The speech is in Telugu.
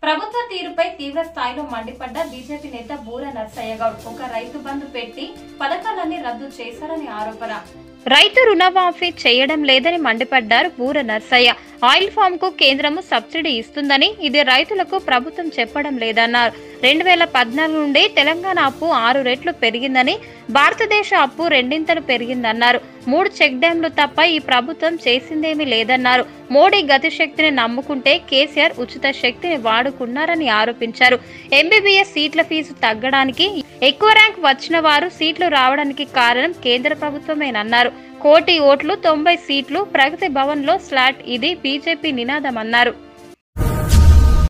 ప్రభుత్వ తీరుపై తీవ్ర స్థాయిలో మండిపడ్డ బీజేపీ నేత బూర నర్సయ్య గౌడ్ ఒక రైతు బంధు పెట్టి పథకాలన్నీ రద్దు చేశారని ఆరోపణ రైతు రుణమాఫీ చేయడం లేదని మండిపడ్డారు బూర నర్సయ్య ఆయిల్ ఫామ్ కు కేంద్రము సబ్సిడీ ఇస్తుందని ఇది రైతులకు ప్రభుత్వం చెప్పడం లేదన్నారు రెండు వేల పద్నాలుగు నుండి తెలంగాణ అప్పు ఆరు రెట్లు పెరిగిందని భారతదేశ అప్పు రెండింతలు పెరిగిందన్నారు మూడు చెక్ డ్యాంలు తప్ప ఈ ప్రభుత్వం చేసిందేమీ లేదన్నారు మోడీ గతిశక్తిని నమ్ముకుంటే కేసీఆర్ ఉచిత శక్తిని వాడుకున్నారని ఆరోపించారు ఎంబీబీఎస్ సీట్ల ఫీజు తగ్గడానికి ఎక్కువ ర్యాంక్ వచ్చిన వారు సీట్లు రావడానికి కారణం కేంద్ర ప్రభుత్వమేనన్నారు కోటి ఓట్లు తొంభై సీట్లు ప్రగతి భవన్ లో స్లాట్ ఇది బీజేపీ నినాదమన్నారు